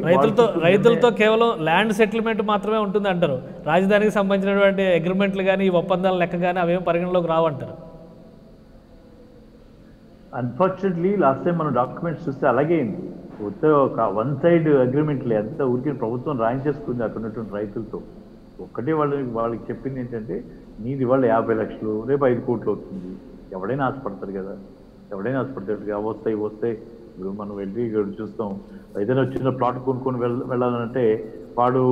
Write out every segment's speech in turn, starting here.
రైతులతో వాళ్ళ చుట్టూ రైతులతో కేవలం ల్యాండ్ సెటిల్మెంట్ మాత్రమే ఉంటుంది అంటారు రాజధానికి సంబంధించినటువంటి అగ్రిమెంట్లు కానీ ఈ ఒప్పందాల లెక్క కానీ అవేం పరిగణలోకి రావంటారు అన్ఫార్చునేట్లీ లాస్ట్ టైం మనం డాక్యుమెంట్స్ చూస్తే అలాగే అయింది ఉత్త ఒక వన్ సైడ్ అగ్రిమెంట్ లేదు అంతా ఊరికి ప్రభుత్వం రాయించేసుకుంది అక్కడ ఉన్నటువంటి రైతులతో ఒక్కటే వాళ్ళకి వాళ్ళకి చెప్పింది ఏంటంటే నీది వాళ్ళ యాభై లక్షలు రేపు ఐదు కోట్లు అవుతుంది ఎవడైనా ఆశపడతారు కదా ఎవడైనా ఆశపడతాడు కదా వస్తాయి వస్తాయి ఇప్పుడు మనం వెళ్ళి ఇక్కడ చూస్తాం ఏదైనా చిన్న ప్లాట్ కొనుక్కొని వెళ్ళ వెళ్ళాలంటే వాడు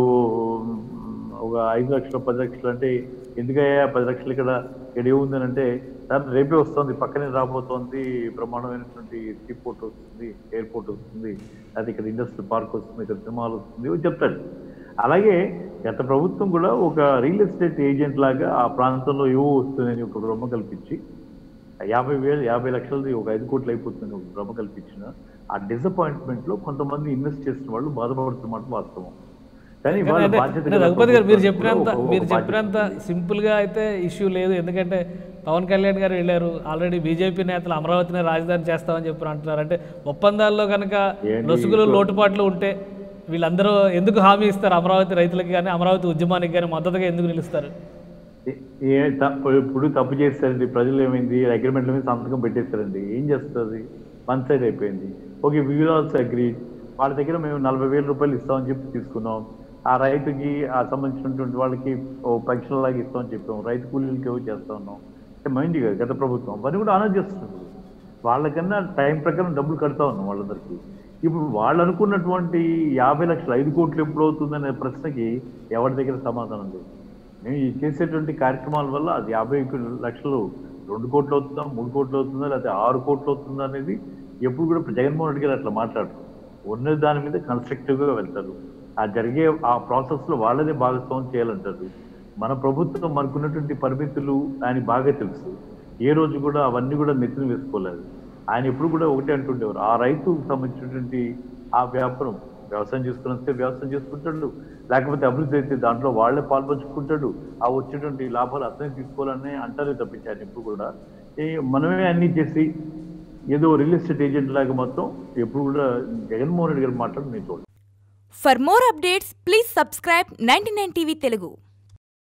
ఒక ఐదు లక్షలు పది లక్షలు అంటే ఎందుకయ్యా పది లక్షలు ఇక్కడ ఇక్కడ ఏముందని అంటే సార్ రేపే వస్తుంది పక్కనే రాబోతోంది బ్రహ్మాండమైనటువంటి సీపోర్ట్ వస్తుంది ఎయిర్పోర్ట్ వస్తుంది అది ఇక్కడ ఇండస్ట్రియల్ పార్క్ వస్తుంది ఇక్కడ సినిమాలు వస్తుంది ఇవి చెప్తాడు అలాగే గత ప్రభుత్వం కూడా ఒక రియల్ ఎస్టేట్ ఏజెంట్ లాగా ఆ ప్రాంతంలో ఏవో వస్తుందని ఒక భ్రమ కల్పించి యాభై వేలు యాభై లక్షలది ఒక ఐదు కోట్లు అయిపోతుంది ఒక భ్రమ కల్పించిన ఆ డిసప్పాయింట్మెంట్ లో కొంతమంది ఇన్వెస్ట్ చేసిన వాళ్ళు బాధపడుతున్నమాట వాస్తవం కానీ వాళ్ళ అంటే- బాధ్యత అంటే గల రఘుపతి గారు మీరు ప్రభుత్వానికి చెప్పినంత కూడా ఒక- మీరు ఒక బాధ్యత చెప్పినంత సింపుల్ గా అయితే ఇష్యూ లేదు ఎందుకంటే పవన్ కళ్యాణ్ గారు వెళ్ళారు ఆల్రెడీ బీజేపీ నేతలు అమరావతిని రాజధాని చేస్తామని చెప్పి అంటున్నారు అంటే ఒప్పందాల్లో కనుక ఏంటి లొసుగులు ఇప్పుడు- లోటుపాట్లు ఉంటే వీళ్ళందరూ ఎందుకు హామీ ఇస్తారు అమరావతి రైతులకి కానీ అమరావతి ఉద్యమానికి కానీ మద్దతుగా ఎందుకు నిలుస్తారు ఏ- ఏ తప్పు ఇప్పుడు తప్పు చేస్తారండి ప్రజలు ఏమైంది అగ్రిమెంట్ల మీద సంతకం పెట్టేస్తారండి ఏం చేస్తుంది వన్ సైడ్ అయిపోయింది okay we will also agree వాళ్ళ దగ్గర మేము నలభై వేల రూపాయలు ఇస్తామని చెప్పి తీసుకున్నాం ఆ రైతుకి ఆ సంబంధించినటువంటి వాళ్ళకి ఓ పెన్షన్ లాగా ఇస్తామని చెప్పాం రైతు కూలీలకి ఏవో చేస్తా ఉన్నాం అంటే మైంది కదా గత ప్రభుత్వం అవన్నీ కూడా ఆనర్ చేస్తున్నారు వాళ్ళకన్నా టైం ప్రకారం డబ్బులు కడతా ఉన్నాం వాళ్ళందరికీ ఇప్పుడు వాళ్ళు అనుకున్నటువంటి యాభై లక్షలు ఐదు కోట్లు ఎప్పుడు అవుతుందనే ప్రశ్నకి ఎవరి దగ్గర సమాధానం లేదు మేము ఈ చేసేటువంటి కార్యక్రమాల వల్ల అది యాభై లక్షలు రెండు కోట్లు అవుతుందా మూడు కోట్లు అవుతుందా లేకపోతే ఆరు కోట్లు అవుతుందా అనేది ఎప్పుడు కూడా జగన్మోహన్ రెడ్డి గారు అట్లా మాట్లాడరు ఉన్న దాని మీద కన్స్ట్రక్టివ్ గా వెళ్తారు ఆ జరిగే ఆ ప్రాసెస్ లో వాళ్ళదే భాగస్వామ్యం చేయాలంటారు మన ప్రభుత్వం మనకున్నటువంటి పరిమితులు ఆయన బాగా తెలుసు ఏ రోజు కూడా అవన్నీ కూడా నెత్తిన వేసుకోలేదు ఆయన ఎప్పుడు కూడా ఒకటే అంటుండేవారు ఆ రైతుకు సంబంధించినటువంటి ఆ వ్యాపారం వ్యవసాయం చేసుకుని వస్తే వ్యవసాయం చేసుకుంటాడు లేకపోతే అభివృద్ధి అయితే దాంట్లో వాళ్ళే పాల్పంచుకుంటాడు ఆ వచ్చేటువంటి లాభాలు అతనే తీసుకోవాలని అంటారే తప్పించి ఆయన ఎప్పుడు కూడా ఏ మనమే అన్ని చేసి ఏదో రియల్ ఎస్టేట్ ఏజెంట్ లాగా మొత్తం ఎప్పుడు కూడా జగన్మోహన్ రెడ్డి గారు మాట్లాడి నేను చూడలేదు For more updates, please subscribe 99 TV Telugu.